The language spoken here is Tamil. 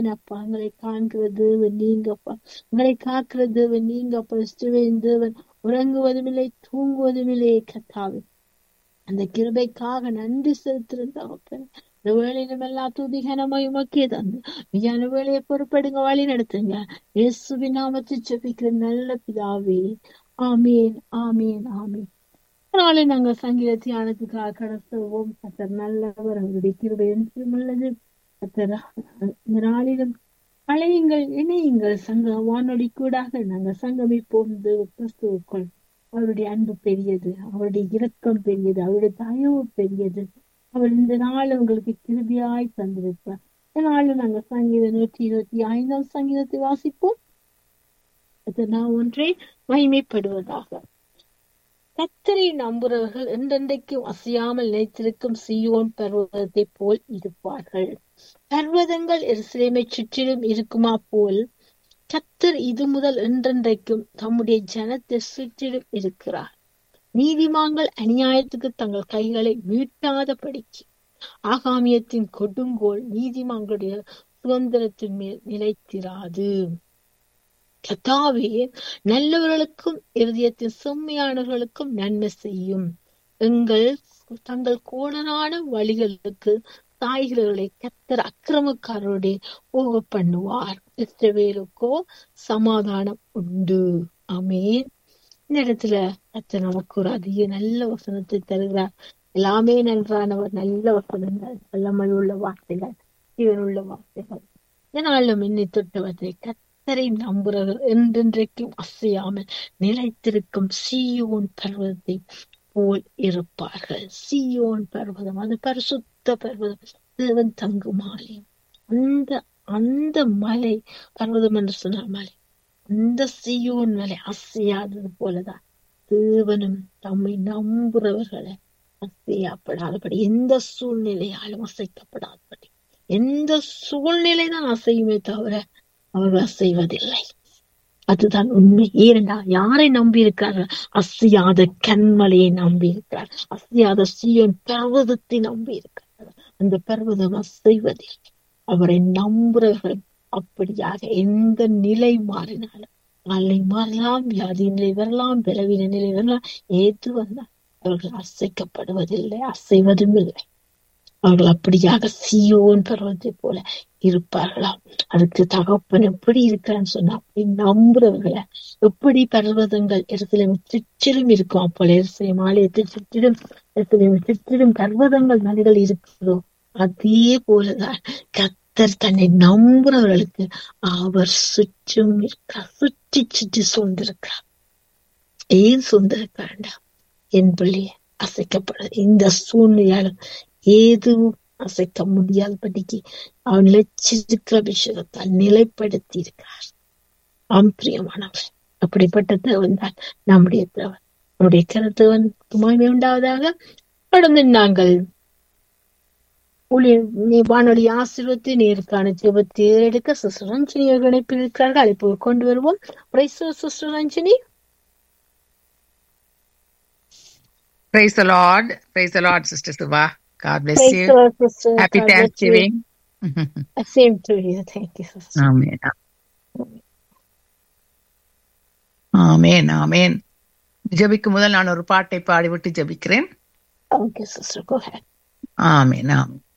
அப்பா எங்களை காண்கிற தேவன் நீங்கப்பா எங்களை காக்கிற தேவன் நீங்கப்பா இஸ்ரவேலின் தேவன் உறங்குவதும் இல்லை தூங்குவதும் இல்லை கத்தாவே அந்த கிருபைக்காக நன்றி செலுத்திருந்தவப்ப இந்த வேலையிலும் எல்லா துதிகனமாய் உமக்கே தந்து மீயான வேலையை பொறுப்படுங்க வழி நடத்துங்க இயேசுவின் நாமத்தை ஜெபிக்கிற நல்ல பிதாவே ஆமீன் ஆமீன் ஆமீன் நாளை நாங்கள் சங்கீத தியானத்துக்காக கடத்துவோம் கத்தர் நல்லவர் அவருடைய கிருபை என்றும் உள்ளது கத்தர் இந்த நாளிலும் அழையுங்கள் இணையுங்கள் சங்க வானொலி கூடாக நாங்கள் சங்கமிப்போம் தேவ கிறிஸ்துவுக்குள் அவருடைய அன்பு பெரியது அவருடைய இரக்கம் பெரியது அவருடைய தயவு பெரியது அவர் இந்த நாள் உங்களுக்கு கிருபியாய் தந்திருப்பார் இந்த நாள் நாங்கள் சங்கீதம் நூற்றி இருபத்தி ஐந்தாம் சங்கீதத்தை வாசிப்போம் நான் ஒன்றே மகிமைப்படுவதாக கத்தரை நம்புறவர்கள் என்றென்றைக்கும் அசையாமல் நினைத்திருக்கும் சியோன் பர்வதத்தை போல் இருப்பார்கள் பர்வதங்கள் எருசலேமை சுற்றிலும் இருக்குமா போல் கத்தர் இது முதல் என்றென்றைக்கும் தம்முடைய ஜனத்தை சுற்றிலும் இருக்கிறார் நீதிமான்கள் அநியாயத்துக்கு தங்கள் கைகளை மீட்டாதபடிக்கு ஆகாமியத்தின் கொடுங்கோல் நீதிமான்களுடைய சுதந்திரத்தின் மேல் நிலைத்திராது கத்தாவே நல்லவர்களுக்கும் இருதயத்தின் செம்மையானவர்களுக்கும் நன்மை செய்யும் எங்கள் தங்கள் கோணனான வழிகளுக்கு தாய்கிறவர்களை கத்தர் அக்கிரமக்காரருடைய போக பண்ணுவார் இஸ்ரவேலுக்கோ சமாதானம் உண்டு அமேன் இந்த இடத்துல கத்தர் நமக்கு ஒரு அதிக நல்ல வசனத்தை தருகிறார் எல்லாமே நன்றானவர் நல்ல வசனங்கள் வல்லமை உள்ள வார்த்தைகள் இவன் உள்ள வார்த்தைகள் இதனாலும் என்னை தொட்டவற்றை கத்தரை நம்புறவர் என்றென்றைக்கும் அசையாமல் நிலைத்திருக்கும் சீயோன் பர்வதத்தை போல் இருப்பார்கள் சீயோன் பர்வதம் அது பரிசுத்த பர்வதம் தேவன் தங்கும் ஆலயம் அந்த அந்த மலை பர்வதம் என்று சொன்னால் மலை அந்த சீயோன் மலை அசையாதது போலதான் தேவனும் தம்மை நம்புறவர்களை அசையாப்படாதபடி எந்த சூழ்நிலையாலும் அசைக்கப்படாதபடி எந்த சூழ்நிலை தான் அசையுமே தவிர அவர்கள் அசைவதில்லை அதுதான் உண்மை ஏனென்றா யாரை நம்பி இருக்கிறார்கள் அசையாத கண்மலையை நம்பி இருக்கிறார் அசையாத சீயோன் பர்வதத்தை நம்பி இருக்கிறார் அந்த பர்வதம் அசைவதில்லை அவரை நம்புறவர்கள் அப்படியாக எந்த நிலை மாறினாலும் நிலை மாறலாம் வியாதி நிலை வரலாம் பிறவின நிலை வரலாம் ஏது வந்தால் அவர்கள் அசைக்கப்படுவதில்லை அசைவதும் இல்லை அவர்கள் அப்படியாக சியோன் பருவத்தை போல இருப்பார்களாம் அதுக்கு தகப்பன் எப்படி இருக்கிறான்னு சொன்னா அப்படி நம்புறவர்களை எப்படி பர்வதங்கள் எருசலேம் சுற்றிலும் இருக்கும் அப்போல எருசலேம் ஆலயத்தை சுற்றிலும் எருசலேம் சுற்றிலும் பர்வதங்கள் மலைகள் இருக்கிறதோ அதே போலதான் கத்தர் தன்னை நம்புறவர்களுக்கு அவர் சுற்றும் இருக்கிறார் சுற்றி சுற்றி சூழ்ந்திருக்கிறார் ஏன் சூழ்ந்திருக்கிறாண்டா என் பிள்ளைய அசைக்கப்பட இந்த சூழ்நிலையாலும் ஏதுவும் அசைக்க முடியாதபடிக்கு அவன் நிலைச்சிருக்கிற விஷயத்தால் நிலைப்படுத்தி இருக்கிறார் ஆம்பிரியமானவர் அப்படிப்பட்ட தேவன் தான் நம்முடைய தேவன் நம்முடைய கருத்தவன் மகிமை உண்டாவதாக தொடர்ந்து நாங்கள் வானொலி ஆசீர்வத்தை நேருக்கான ஜெபத்தை எடுக்க சிஸ்டர் ரஞ்சினி இணைப்பில் இருக்கிறார்கள் அழைப்பு கொண்டு வருவோம் sister Ranjini Praise the Lord. Praise the Lord, Sister Suba. God bless Praise you. the Lord, sister. Happy God bless you. Thanksgiving. Same to you. Thank you, sister. Amen. Amen amen ஜெபிக்கும் முதல் நான் ஒரு பாட்டை பாடிவிட்டு ஜெபிக்கிறேன் Okay, sister. Go ahead. ஆமேன் ஆமேன்